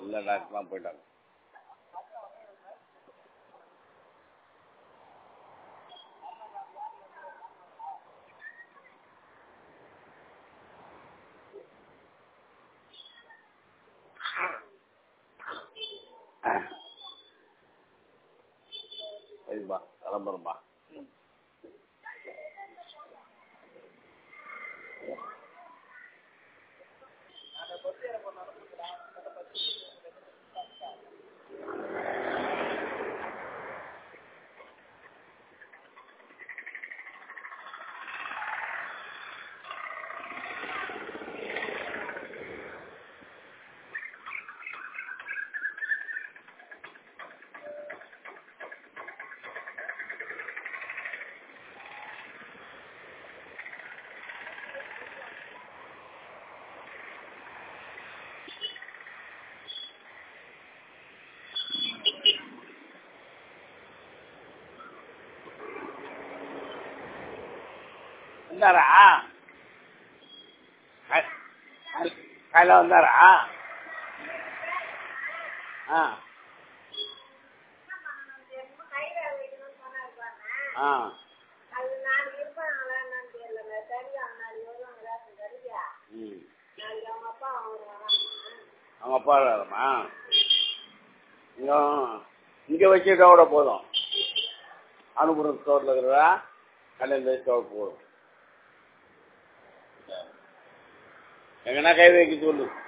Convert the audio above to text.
இல்லை டாக்டர்லாம் போயிட்டாங்க சரிப்பா கிளம்புறேன்பா வந்தாரா கா- கா- காலைல வந்தாரா ஆ ஆ அது நான் இருப்பாங்களா என்னன்னு தெரியலங்க சரியா நாளைக்கு வருவாங்க ரேஷன் கடைக்கு ம் நாளைக்கு அவங்க அப்பா அவங்க வராங்க அவங்க அப்பா இருக்காரம்மா இங்கே இங்கே வச்சுட்டா கூட போதும் அனுப்புறம் ஸ்டோரில் இருக்கிறதா கல்யாணம் ஸ்டோர் போதும் எங்கன்னா கை வைக்க சொல்லு